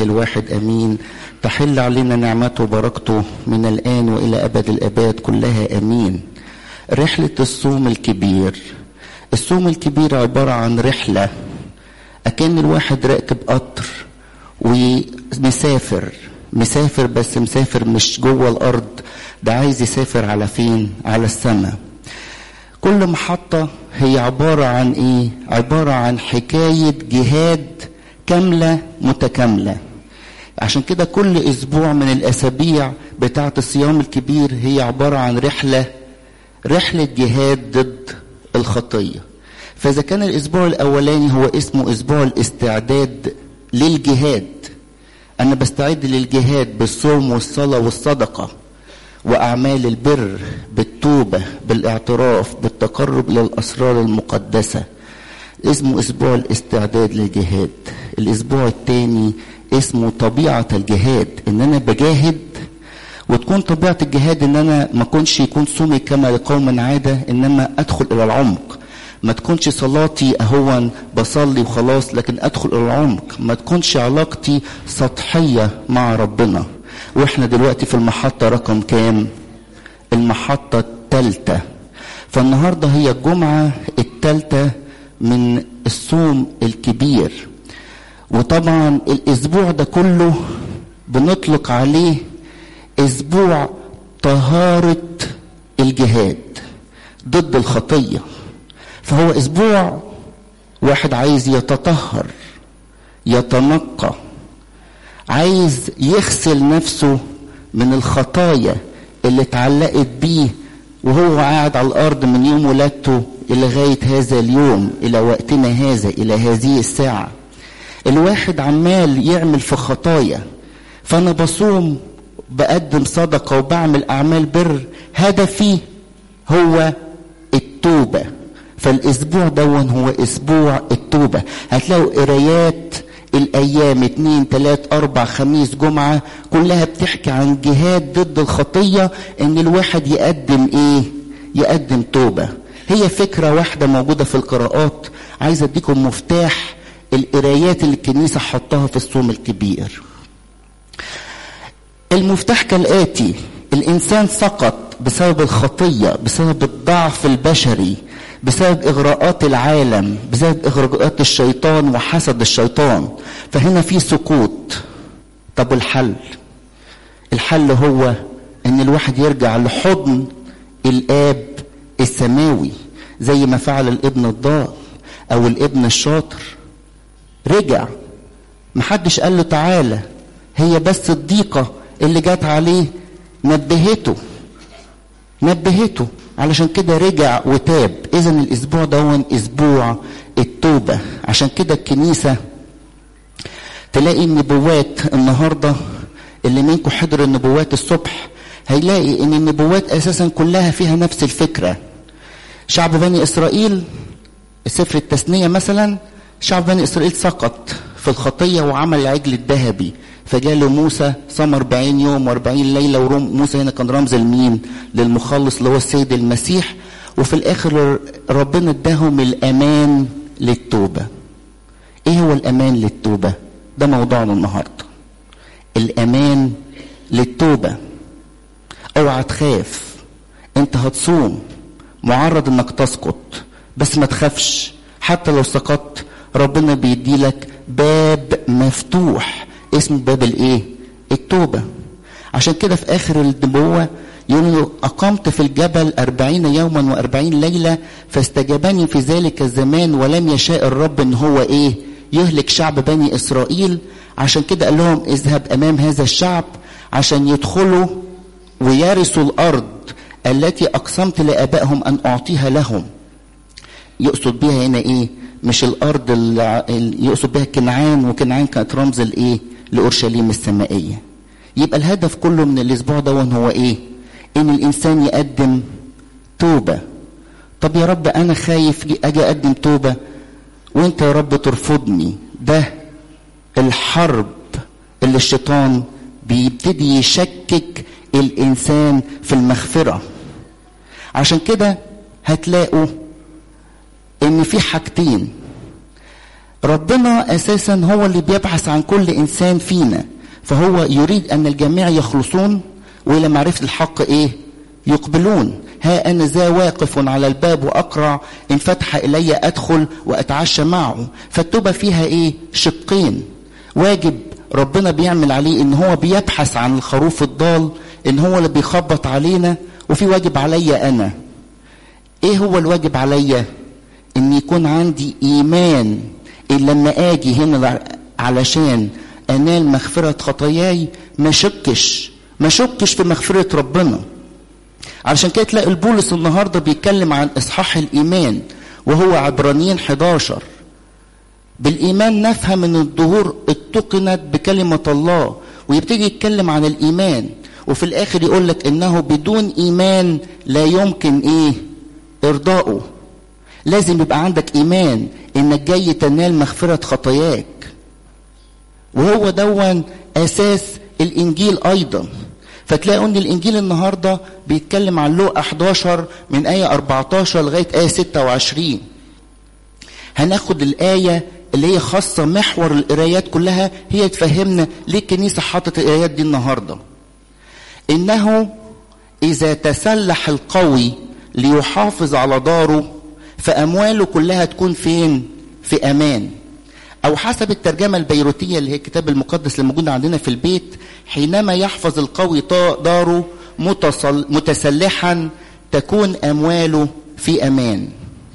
الإله الواحد أمين تحل علينا نعمته وبركته من الآن وإلى أبد الأباد كلها أمين رحلة الصوم الكبير الصوم الكبير عبارة عن رحلة أكان الواحد راكب قطر ومسافر مسافر بس مسافر مش جوه الأرض ده عايز يسافر على فين على السماء كل محطة هي عبارة عن ايه عبارة عن حكاية جهاد كاملة متكاملة عشان كده كل اسبوع من الاسابيع بتاعة الصيام الكبير هي عبارة عن رحلة رحلة جهاد ضد الخطية فاذا كان الاسبوع الاولاني هو اسمه اسبوع الاستعداد للجهاد انا بستعد للجهاد بالصوم والصلاة والصدقة واعمال البر بالتوبه بالاعتراف بالتقرب للاسرار المقدسه اسمه اسبوع الاستعداد للجهاد الاسبوع الثاني اسمه طبيعه الجهاد ان انا بجاهد وتكون طبيعه الجهاد ان انا ما كنش يكون صومي كما لقوم عاده انما ادخل الى العمق ما تكونش صلاتي اهون بصلي وخلاص لكن ادخل الى العمق ما تكونش علاقتي سطحيه مع ربنا واحنا دلوقتي في المحطة رقم كام المحطة الثالثة فالنهاردة هي الجمعة الثالثة من الصوم الكبير وطبعا الاسبوع ده كله بنطلق عليه اسبوع طهارة الجهاد ضد الخطية فهو اسبوع واحد عايز يتطهر يتنقى عايز يغسل نفسه من الخطايا اللي اتعلقت بيه وهو قاعد على الارض من يوم ولادته الى غايه هذا اليوم الى وقتنا هذا الى هذه الساعه الواحد عمال يعمل في خطايا فانا بصوم بقدم صدقه وبعمل اعمال بر هدفي هو التوبه فالاسبوع دون هو اسبوع التوبه هتلاقوا قرايات الايام اتنين تلات اربع خميس جمعة كلها بتحكي عن جهاد ضد الخطية ان الواحد يقدم ايه يقدم توبة هي فكرة واحدة موجودة في القراءات عايز اديكم مفتاح القرايات اللي الكنيسة حطها في الصوم الكبير المفتاح كالآتي الإنسان سقط بسبب الخطية بسبب الضعف البشري بسبب إغراءات العالم بسبب إغراءات الشيطان وحسد الشيطان فهنا في سقوط طب والحل الحل هو ان الواحد يرجع لحضن الاب السماوي زي ما فعل الابن الضال او الابن الشاطر رجع محدش قال له تعالى هي بس الضيقه اللي جت عليه نبهته نبهته علشان كده رجع وتاب اذا الاسبوع دون اسبوع التوبه عشان كده الكنيسه تلاقي النبوات النهارده اللي منكم حضر النبوات الصبح هيلاقي ان النبوات اساسا كلها فيها نفس الفكره شعب بني اسرائيل سفر التثنيه مثلا شعب بني اسرائيل سقط في الخطيه وعمل العجل الذهبي فجاله موسى صام 40 يوم و40 ليله وروم موسى هنا كان رمز لمين؟ للمخلص اللي هو السيد المسيح وفي الاخر ربنا اداهم الامان للتوبه. ايه هو الامان للتوبه؟ ده موضوعنا النهارده. الامان للتوبه. اوعى تخاف انت هتصوم معرض انك تسقط بس ما تخافش حتى لو سقطت ربنا بيدي لك باب مفتوح اسمه باب الايه التوبه عشان كده في اخر النبوه يقول له اقمت في الجبل أربعين يوما وأربعين ليله فاستجابني في ذلك الزمان ولم يشاء الرب ان هو ايه يهلك شعب بني اسرائيل عشان كده قال لهم اذهب امام هذا الشعب عشان يدخلوا ويرثوا الارض التي اقسمت لابائهم ان اعطيها لهم يقصد بيها هنا ايه مش الارض اللي يقصد بها كنعان وكنعان كانت رمز الايه لاورشليم السمائيه يبقى الهدف كله من الاسبوع ده هو ايه ان الانسان يقدم توبه طب يا رب انا خايف اجي اقدم توبه وانت يا رب ترفضني ده الحرب اللي الشيطان بيبتدي يشكك الانسان في المغفره عشان كده هتلاقوا ان في حاجتين ربنا اساسا هو اللي بيبحث عن كل انسان فينا فهو يريد ان الجميع يخلصون والى معرفه الحق ايه يقبلون ها انا ذا واقف على الباب واقرع ان فتح الي ادخل واتعشى معه فالتوبه فيها ايه شقين واجب ربنا بيعمل عليه ان هو بيبحث عن الخروف الضال ان هو اللي بيخبط علينا وفي واجب عليا انا ايه هو الواجب عليا ان يكون عندي ايمان ان لما اجي هنا علشان انال مغفره خطاياي ما شكش ما شكش في مغفره ربنا علشان كده تلاقي البولس النهارده بيتكلم عن اصحاح الايمان وهو عبرانيين 11 بالايمان نفهم ان الظهور اتقنت بكلمه الله ويبتدي يتكلم عن الايمان وفي الاخر يقول لك انه بدون ايمان لا يمكن ايه ارضائه لازم يبقى عندك ايمان انك جاي تنال مغفره خطاياك وهو دون اساس الانجيل ايضا فتلاقوا ان الانجيل النهارده بيتكلم عن لوقا 11 من ايه 14 لغايه ايه 26 هناخد الايه اللي هي خاصه محور القرايات كلها هي تفهمنا ليه الكنيسه حاطت الايات دي النهارده انه اذا تسلح القوي ليحافظ على داره فامواله كلها تكون فين في امان او حسب الترجمه البيروتيه اللي هي الكتاب المقدس اللي موجود عندنا في البيت حينما يحفظ القوي داره متصل متسلحا تكون امواله في امان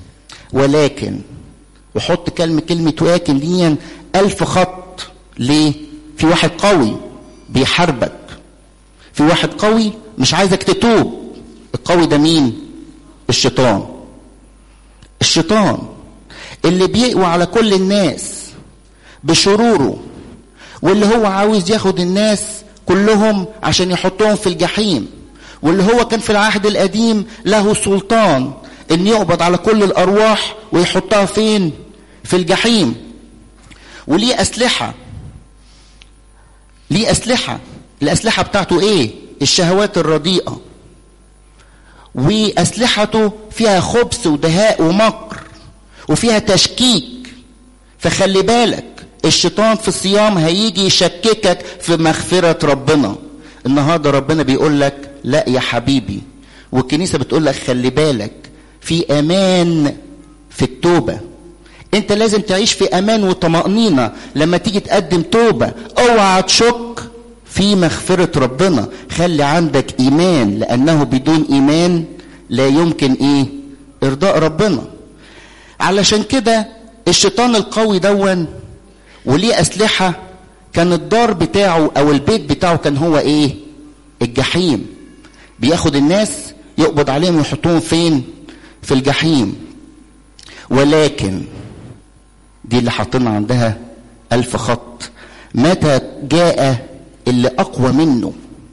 ولكن وحط كلمه كلمه ولكن دي الف خط ليه في واحد قوي بيحاربك في واحد قوي مش عايزك تتوب القوي ده مين الشيطان الشيطان اللي بيقوى على كل الناس بشروره واللي هو عاوز ياخد الناس كلهم عشان يحطهم في الجحيم واللي هو كان في العهد القديم له سلطان ان يقبض على كل الارواح ويحطها فين في الجحيم وليه اسلحه ليه اسلحه الاسلحه بتاعته ايه الشهوات الرديئه واسلحته فيها خبث ودهاء ومكر وفيها تشكيك فخلي بالك الشيطان في الصيام هيجي يشككك في مغفرة ربنا النهاردة ربنا بيقول لك لا يا حبيبي والكنيسة بتقول لك خلي بالك في أمان في التوبة انت لازم تعيش في امان وطمأنينة لما تيجي تقدم توبة اوعى تشك في مغفرة ربنا خلي عندك ايمان لانه بدون ايمان لا يمكن ايه ارضاء ربنا علشان كده الشيطان القوي دون وليه اسلحه كان الدار بتاعه او البيت بتاعه كان هو ايه الجحيم بياخد الناس يقبض عليهم ويحطوهم فين في الجحيم ولكن دي اللي حاطين عندها ألف خط متى جاء اللي أقوى منه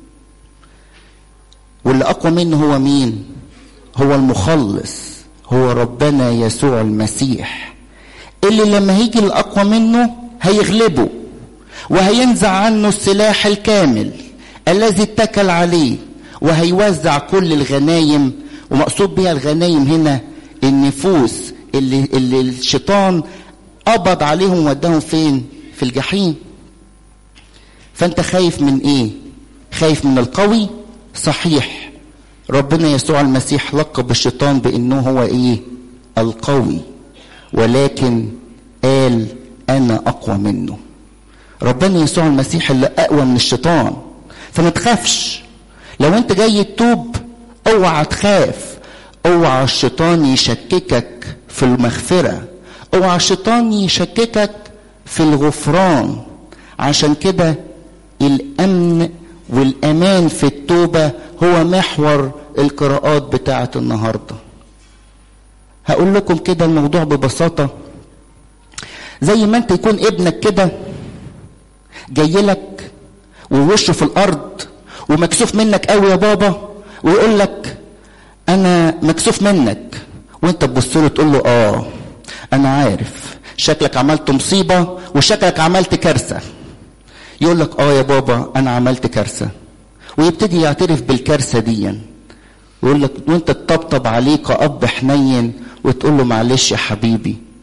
واللي أقوى منه هو مين هو المخلص هو ربنا يسوع المسيح اللي لما هيجي الأقوى منه هيغلبه وهينزع عنه السلاح الكامل الذي اتكل عليه وهيوزع كل الغنايم ومقصود بها الغنايم هنا النفوس اللي, اللي الشيطان قبض عليهم ووداهم فين في الجحيم فانت خايف من ايه خايف من القوي صحيح ربنا يسوع المسيح لقب الشيطان بانه هو ايه القوي ولكن قال انا اقوى منه ربنا يسوع المسيح اللي اقوى من الشيطان فما تخافش لو انت جاي تتوب اوعى تخاف اوعى الشيطان يشككك في المغفره اوعى الشيطان يشككك في الغفران عشان كده الامن والامان في التوبه هو محور القراءات بتاعه النهارده هقول لكم كده الموضوع ببساطه زي ما انت يكون ابنك كده جاي لك ووشه في الارض ومكسوف منك قوي يا بابا ويقول لك انا مكسوف منك وانت تبص له تقول له اه انا عارف شكلك عملت مصيبه وشكلك عملت كارثه يقول لك اه يا بابا انا عملت كارثه ويبتدي يعترف بالكارثه دي يقول لك وانت تطبطب عليه كأب حنين وتقول له معلش يا حبيبي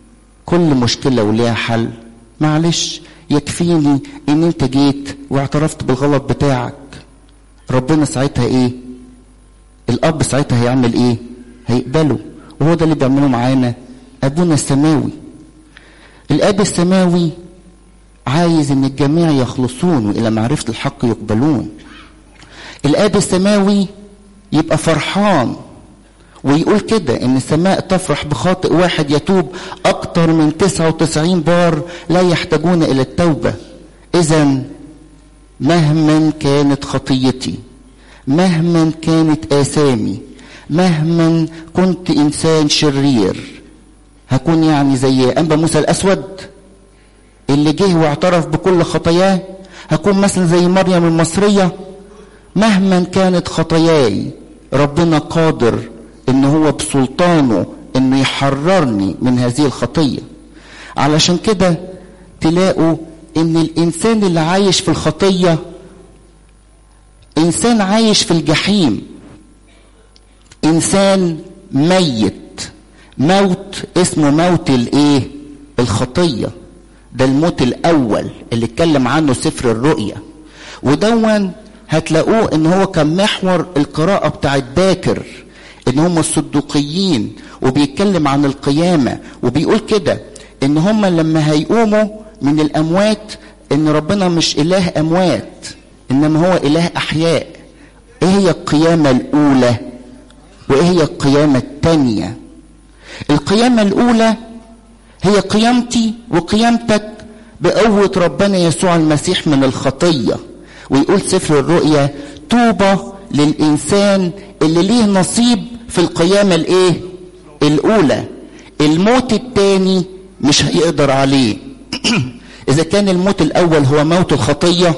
كل مشكلة وليها حل معلش يكفيني ان انت جيت واعترفت بالغلط بتاعك ربنا ساعتها ايه الاب ساعتها هيعمل ايه هيقبله وهو ده اللي بيعمله معانا ابونا السماوي الاب السماوي عايز ان الجميع يخلصون والى معرفه الحق يقبلون الاب السماوي يبقى فرحان ويقول كده ان السماء تفرح بخاطئ واحد يتوب اكتر من 99 بار لا يحتاجون الى التوبه اذا مهما كانت خطيتي مهما كانت اثامي مهما كنت انسان شرير هكون يعني زي انبا موسى الاسود اللي جه واعترف بكل خطاياه هكون مثلا زي مريم المصريه مهما كانت خطاياي ربنا قادر ان هو بسلطانه انه يحررني من هذه الخطيه علشان كده تلاقوا ان الانسان اللي عايش في الخطيه انسان عايش في الجحيم انسان ميت موت اسمه موت الايه الخطيه ده الموت الاول اللي اتكلم عنه سفر الرؤيا ودون هتلاقوه ان هو كان محور القراءه بتاعت باكر ان هم الصدوقيين وبيتكلم عن القيامه وبيقول كده ان هم لما هيقوموا من الاموات ان ربنا مش اله اموات انما هو اله احياء ايه هي القيامه الاولى وايه هي القيامه الثانيه القيامه الاولى هي قيامتي وقيامتك بقوه ربنا يسوع المسيح من الخطيه ويقول سفر الرؤيا طوبى للانسان اللي ليه نصيب في القيامه الايه الاولى الموت الثاني مش هيقدر عليه اذا كان الموت الاول هو موت الخطيه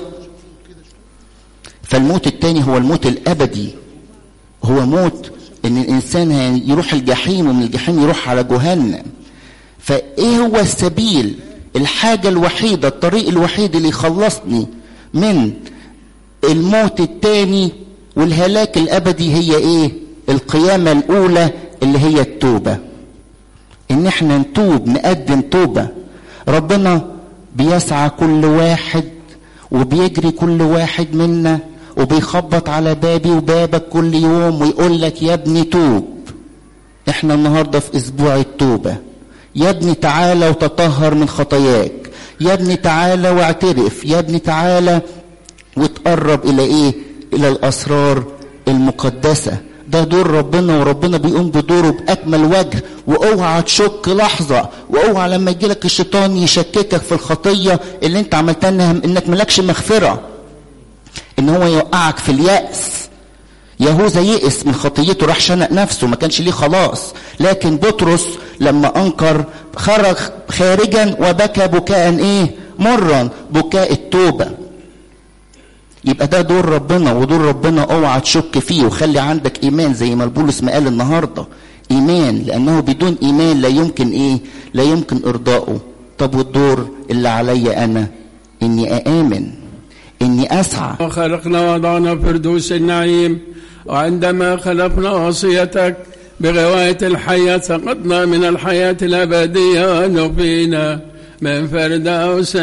فالموت الثاني هو الموت الابدي هو موت ان الانسان يروح الجحيم ومن الجحيم يروح على جهنم فايه هو السبيل الحاجه الوحيده الطريق الوحيد اللي يخلصني من الموت الثاني والهلاك الابدي هي ايه القيامه الاولى اللي هي التوبه ان احنا نتوب نقدم توبه ربنا بيسعى كل واحد وبيجري كل واحد منا وبيخبط على بابي وبابك كل يوم ويقول لك يا ابني توب احنا النهارده في اسبوع التوبه يا ابني تعالى وتطهر من خطاياك يا ابني تعالى واعترف يا ابني تعالى وتقرب الى ايه الى الاسرار المقدسه ده دور ربنا وربنا بيقوم بدوره باكمل وجه واوعى تشك لحظه واوعى لما يجيلك الشيطان يشككك في الخطيه اللي انت عملتها انك ملكش مغفره ان هو يوقعك في الياس يهوذا يئس من خطيته راح شنق نفسه ما كانش ليه خلاص لكن بطرس لما انكر خرج خارجا وبكى بكاء ايه مرا بكاء التوبه يبقى ده دور ربنا ودور ربنا اوعى تشك فيه وخلي عندك ايمان زي ما البولس ما قال النهارده ايمان لانه بدون ايمان لا يمكن ايه لا يمكن ارضائه طب والدور اللي عليا انا اني اامن اني اسعى وخلقنا وضعنا فردوس النعيم وعندما خلقنا وصيتك بغواية الحياة سقطنا من الحياة الأبدية ونفينا من فردوس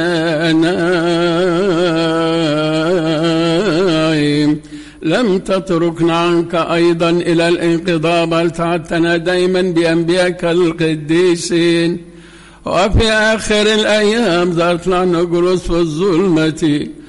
النعيم لم تتركنا عنك أيضا إلى الانقضاء بل تعدتنا دائما بأنبيائك القديسين وفي آخر الأيام ظهرت لنا جلوس في الظلمة